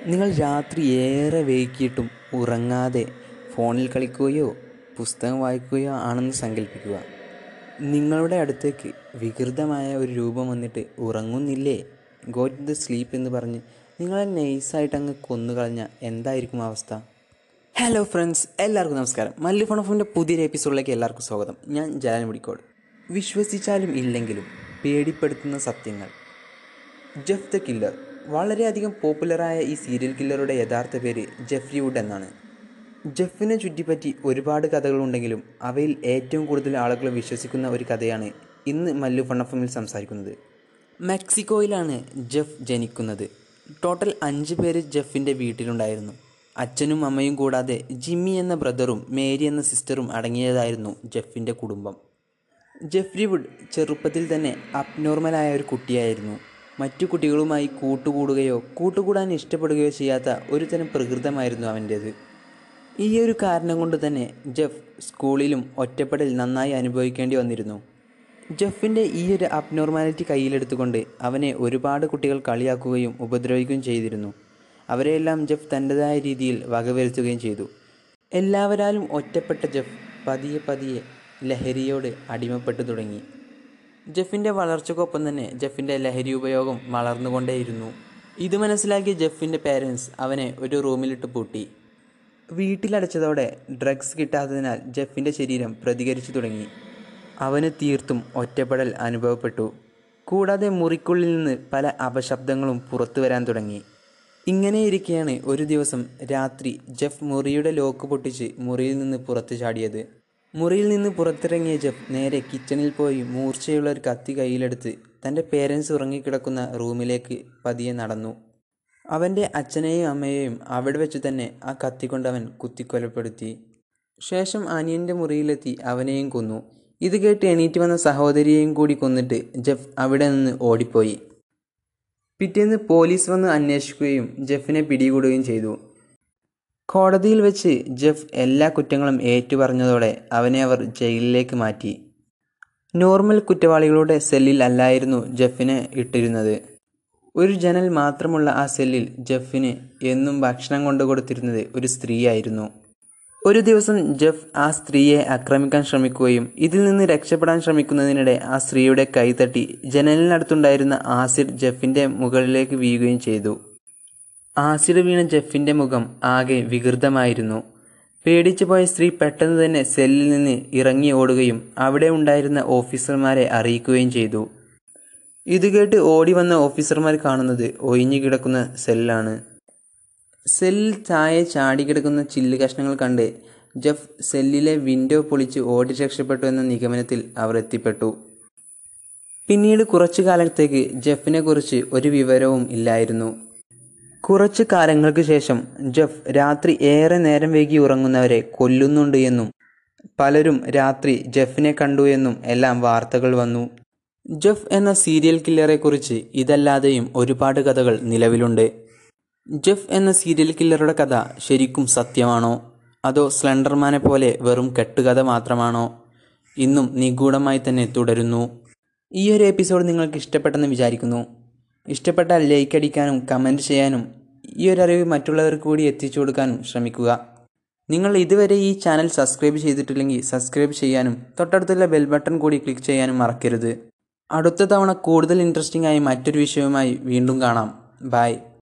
നിങ്ങൾ രാത്രി ഏറെ വൈകിയിട്ടും ഉറങ്ങാതെ ഫോണിൽ കളിക്കുകയോ പുസ്തകം വായിക്കുകയോ ആണെന്ന് സങ്കല്പിക്കുക നിങ്ങളുടെ അടുത്തേക്ക് വികൃതമായ ഒരു രൂപം വന്നിട്ട് ഉറങ്ങുന്നില്ലേ ഗോ ടു ദ സ്ലീപ്പ് എന്ന് പറഞ്ഞ് നിങ്ങളെ നൈസായിട്ട് അങ്ങ് കൊന്നുകളഞ്ഞ എന്തായിരിക്കും അവസ്ഥ ഹലോ ഫ്രണ്ട്സ് എല്ലാവർക്കും നമസ്കാരം മല്ലു ഫണഫിൻ്റെ പുതിയൊരു എപ്പിസോഡിലേക്ക് എല്ലാവർക്കും സ്വാഗതം ഞാൻ ജലാൻ മുടിക്കോട് വിശ്വസിച്ചാലും ഇല്ലെങ്കിലും പേടിപ്പെടുത്തുന്ന സത്യങ്ങൾ ജെഫ് ദ കില്ലർ വളരെയധികം പോപ്പുലറായ ഈ സീരിയൽ കില്ലറുടെ യഥാർത്ഥ പേര് ജെഫ്രി വുഡ് എന്നാണ് ജെഫിനെ ചുറ്റിപ്പറ്റി ഒരുപാട് കഥകളുണ്ടെങ്കിലും അവയിൽ ഏറ്റവും കൂടുതൽ ആളുകൾ വിശ്വസിക്കുന്ന ഒരു കഥയാണ് ഇന്ന് മല്ലു ഫണ്ണഫമിൽ സംസാരിക്കുന്നത് മെക്സിക്കോയിലാണ് ജെഫ് ജനിക്കുന്നത് ടോട്ടൽ അഞ്ച് പേര് ജെഫിൻ്റെ വീട്ടിലുണ്ടായിരുന്നു അച്ഛനും അമ്മയും കൂടാതെ ജിമ്മി എന്ന ബ്രദറും മേരി എന്ന സിസ്റ്ററും അടങ്ങിയതായിരുന്നു ജെഫിൻ്റെ കുടുംബം ജെഫ്രി വുഡ് ചെറുപ്പത്തിൽ തന്നെ അബ്നോർമലായ ഒരു കുട്ടിയായിരുന്നു മറ്റു കുട്ടികളുമായി കൂട്ടുകൂടുകയോ കൂട്ടുകൂടാൻ ഇഷ്ടപ്പെടുകയോ ചെയ്യാത്ത ഒരു തരം പ്രകൃതമായിരുന്നു അവൻ്റേത് ഈ ഒരു കാരണം കൊണ്ട് തന്നെ ജെഫ് സ്കൂളിലും ഒറ്റപ്പെടൽ നന്നായി അനുഭവിക്കേണ്ടി വന്നിരുന്നു ജെഫിൻ്റെ ഈ ഒരു അബ്നോർമാലിറ്റി കയ്യിലെടുത്തുകൊണ്ട് അവനെ ഒരുപാട് കുട്ടികൾ കളിയാക്കുകയും ഉപദ്രവിക്കുകയും ചെയ്തിരുന്നു അവരെയെല്ലാം ജെഫ് തൻ്റെതായ രീതിയിൽ വകവരുത്തുകയും ചെയ്തു എല്ലാവരാലും ഒറ്റപ്പെട്ട ജെഫ് പതിയെ പതിയെ ലഹരിയോട് അടിമപ്പെട്ടു തുടങ്ങി ജെഫിൻ്റെ വളർച്ചയ്ക്കൊപ്പം തന്നെ ജെഫിൻ്റെ ലഹരി ഉപയോഗം വളർന്നുകൊണ്ടേയിരുന്നു ഇത് മനസ്സിലാക്കിയ ജെഫിൻ്റെ പേരൻസ് അവനെ ഒരു റൂമിലിട്ട് പൂട്ടി വീട്ടിലടച്ചതോടെ ഡ്രഗ്സ് കിട്ടാത്തതിനാൽ ജെഫിൻ്റെ ശരീരം പ്രതികരിച്ചു തുടങ്ങി അവന് തീർത്തും ഒറ്റപ്പെടൽ അനുഭവപ്പെട്ടു കൂടാതെ മുറിക്കുള്ളിൽ നിന്ന് പല അപശബ്ദങ്ങളും പുറത്തു വരാൻ തുടങ്ങി ഇങ്ങനെയിരിക്കെയാണ് ഒരു ദിവസം രാത്രി ജെഫ് മുറിയുടെ ലോക്ക് പൊട്ടിച്ച് മുറിയിൽ നിന്ന് പുറത്തു ചാടിയത് മുറിയിൽ നിന്ന് പുറത്തിറങ്ങിയ ജെഫ് നേരെ കിച്ചണിൽ പോയി മൂർച്ചയുള്ള ഒരു കത്തി കയ്യിലെടുത്ത് തൻ്റെ പേരൻസ് ഉറങ്ങിക്കിടക്കുന്ന റൂമിലേക്ക് പതിയെ നടന്നു അവൻ്റെ അച്ഛനെയും അമ്മയെയും അവിടെ വെച്ച് തന്നെ ആ കത്തി കൊണ്ട് അവൻ കുത്തിക്കൊലപ്പെടുത്തി ശേഷം അനിയൻ്റെ മുറിയിലെത്തി അവനെയും കൊന്നു ഇത് കേട്ട് എണീറ്റ് വന്ന സഹോദരിയെയും കൂടി കൊന്നിട്ട് ജെഫ് അവിടെ നിന്ന് ഓടിപ്പോയി പിറ്റേന്ന് പോലീസ് വന്ന് അന്വേഷിക്കുകയും ജെഫിനെ പിടികൂടുകയും ചെയ്തു കോടതിയിൽ വെച്ച് ജെഫ് എല്ലാ കുറ്റങ്ങളും ഏറ്റുപറഞ്ഞതോടെ അവനെ അവർ ജയിലിലേക്ക് മാറ്റി നോർമൽ കുറ്റവാളികളുടെ സെല്ലിൽ അല്ലായിരുന്നു ജെഫിനെ ഇട്ടിരുന്നത് ഒരു ജനൽ മാത്രമുള്ള ആ സെല്ലിൽ ജെഫിന് എന്നും ഭക്ഷണം കൊണ്ടു കൊടുത്തിരുന്നത് ഒരു സ്ത്രീയായിരുന്നു ഒരു ദിവസം ജെഫ് ആ സ്ത്രീയെ ആക്രമിക്കാൻ ശ്രമിക്കുകയും ഇതിൽ നിന്ന് രക്ഷപ്പെടാൻ ശ്രമിക്കുന്നതിനിടെ ആ സ്ത്രീയുടെ കൈ തട്ടി ജനലിനടുത്തുണ്ടായിരുന്ന ആസിഡ് ജെഫിന്റെ മുകളിലേക്ക് വീഴുകയും ചെയ്തു ആസിഡ് വീണ ജെഫിന്റെ മുഖം ആകെ വികൃതമായിരുന്നു പേടിച്ചു പോയ സ്ത്രീ പെട്ടെന്ന് തന്നെ സെല്ലിൽ നിന്ന് ഇറങ്ങി ഓടുകയും അവിടെ ഉണ്ടായിരുന്ന ഓഫീസർമാരെ അറിയിക്കുകയും ചെയ്തു ഇത് കേട്ട് ഓടി വന്ന ഓഫീസർമാർ കാണുന്നത് ഒഴിഞ്ഞു കിടക്കുന്ന സെല്ലാണ് സെല്ലിൽ താഴെ ചാടിക്കിടക്കുന്ന ചില്ല് കഷ്ണങ്ങൾ കണ്ട് ജെഫ് സെല്ലിലെ വിൻഡോ പൊളിച്ച് ഓടി രക്ഷപ്പെട്ടു എന്ന നിഗമനത്തിൽ അവർ എത്തിപ്പെട്ടു പിന്നീട് കുറച്ചു കാലത്തേക്ക് ജെഫിനെ കുറിച്ച് ഒരു വിവരവും ഇല്ലായിരുന്നു കുറച്ചു കാലങ്ങൾക്ക് ശേഷം ജെഫ് രാത്രി ഏറെ നേരം വൈകി ഉറങ്ങുന്നവരെ കൊല്ലുന്നുണ്ട് എന്നും പലരും രാത്രി ജെഫിനെ കണ്ടു എന്നും എല്ലാം വാർത്തകൾ വന്നു ജെഫ് എന്ന സീരിയൽ കില്ലറെ കുറിച്ച് ഇതല്ലാതെയും ഒരുപാട് കഥകൾ നിലവിലുണ്ട് ജെഫ് എന്ന സീരിയൽ കില്ലറുടെ കഥ ശരിക്കും സത്യമാണോ അതോ സ്ലെൻഡർമാനെ പോലെ വെറും കെട്ടുകഥ മാത്രമാണോ ഇന്നും നിഗൂഢമായി തന്നെ തുടരുന്നു ഈ ഒരു എപ്പിസോഡ് നിങ്ങൾക്ക് ഇഷ്ടപ്പെട്ടെന്ന് വിചാരിക്കുന്നു ഇഷ്ടപ്പെട്ടാൽ ലൈക്ക് അടിക്കാനും കമൻറ്റ് ചെയ്യാനും ഈ ഒരു അറിവ് മറ്റുള്ളവർക്ക് കൂടി എത്തിച്ചു കൊടുക്കാനും ശ്രമിക്കുക നിങ്ങൾ ഇതുവരെ ഈ ചാനൽ സബ്സ്ക്രൈബ് ചെയ്തിട്ടില്ലെങ്കിൽ സബ്സ്ക്രൈബ് ചെയ്യാനും തൊട്ടടുത്തുള്ള ബെൽ ബട്ടൺ കൂടി ക്ലിക്ക് ചെയ്യാനും മറക്കരുത് അടുത്ത തവണ കൂടുതൽ ഇൻട്രസ്റ്റിംഗ് ആയി മറ്റൊരു വിഷയവുമായി വീണ്ടും കാണാം ബൈ